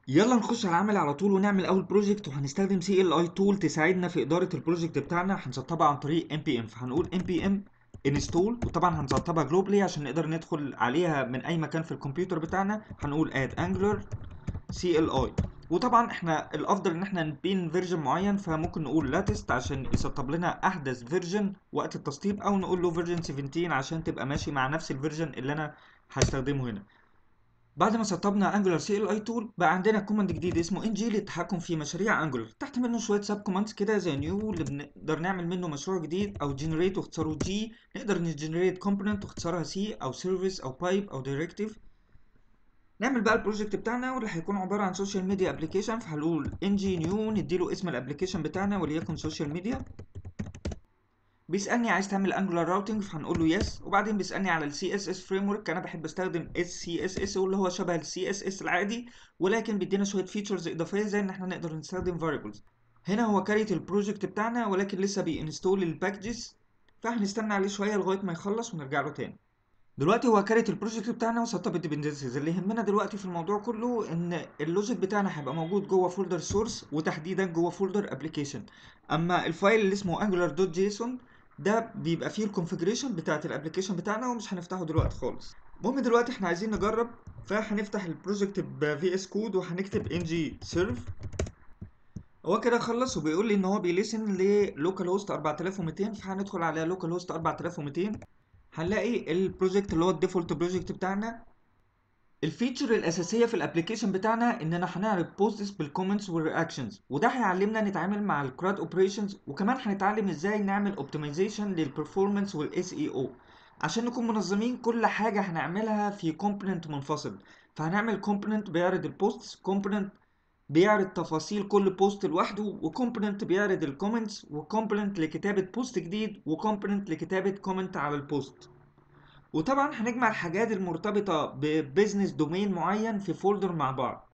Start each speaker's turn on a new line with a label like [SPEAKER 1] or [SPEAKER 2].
[SPEAKER 1] يلا نخش على العمل على طول ونعمل اول بروجكت وهنستخدم سي ال اي تول تساعدنا في اداره البروجكت بتاعنا هنسطبها عن طريق ام بي ام فهنقول ام بي ام انستول وطبعا هنسطبها جلوبلي عشان نقدر ندخل عليها من اي مكان في الكمبيوتر بتاعنا هنقول اد انجلر سي ال اي وطبعا احنا الافضل ان احنا نبين فيرجن معين فممكن نقول لاتست عشان يسطب لنا احدث فيرجن وقت التسطيب او نقول له فيرجن 17 عشان تبقى ماشي مع نفس الفيرجن اللي انا هستخدمه هنا بعد ما سطبنا انجولار سي ال اي تول بقى عندنا كوماند جديد اسمه ان جي للتحكم في مشاريع انجولار تحت منه شويه سب كوماندز كده زي نيو اللي بنقدر نعمل منه مشروع جديد او جنريت واختصاره جي نقدر نجنريت كومبوننت واختصارها سي او سيرفيس او بايب او دايركتيف نعمل بقى البروجكت بتاعنا واللي هيكون عباره عن سوشيال ميديا ابلكيشن فهنقول ان جي نيو نديله اسم الابلكيشن بتاعنا وليكن سوشيال ميديا بيسالني عايز تعمل انجولار راوتنج فهنقول له يس وبعدين بيسالني على السي اس اس فريم ورك انا بحب استخدم اس سي اس اس واللي هو شبه السي اس اس العادي ولكن بيدينا شويه فيتشرز اضافيه زي ان احنا نقدر نستخدم فاريبلز هنا هو كاريت البروجكت بتاعنا ولكن لسه بينستول الباكجز فهنستنى عليه شويه لغايه ما يخلص ونرجع له تاني دلوقتي هو كاريت البروجكت بتاعنا وسطب الديبندنسيز اللي يهمنا دلوقتي في الموضوع كله ان اللوجيك بتاعنا هيبقى موجود جوه فولدر سورس وتحديدا جوه فولدر ابلكيشن اما الفايل اللي اسمه angular.json ده بيبقى فيه الكونفجريشن بتاعت الابلكيشن بتاعنا ومش هنفتحه دلوقتي خالص المهم دلوقتي احنا عايزين نجرب فهنفتح البروجكت بفي اس كود وهنكتب ان جي سيرف هو كده خلص وبيقول لي ان هو بيليسن للوكال هوست 4200 فهندخل على لوكال هوست 4200 هنلاقي البروجكت اللي هو الديفولت بروجكت بتاعنا الفيتشر الاساسيه في الابلكيشن بتاعنا اننا هنعرض بوستس بالكومنتس والرياكشنز وده هيعلمنا نتعامل مع الكراد اوبريشنز وكمان هنتعلم ازاي نعمل اوبتمايزيشن للبرفورمانس والاس اي او عشان نكون منظمين كل حاجه هنعملها في كومبوننت منفصل فهنعمل كومبوننت بيعرض البوستس كومبوننت بيعرض تفاصيل كل بوست لوحده وكومبوننت بيعرض الكومنتس وكومبوننت لكتابه بوست جديد وكومبوننت لكتابه كومنت على البوست وطبعا هنجمع الحاجات المرتبطة ببزنس دومين معين في فولدر مع بعض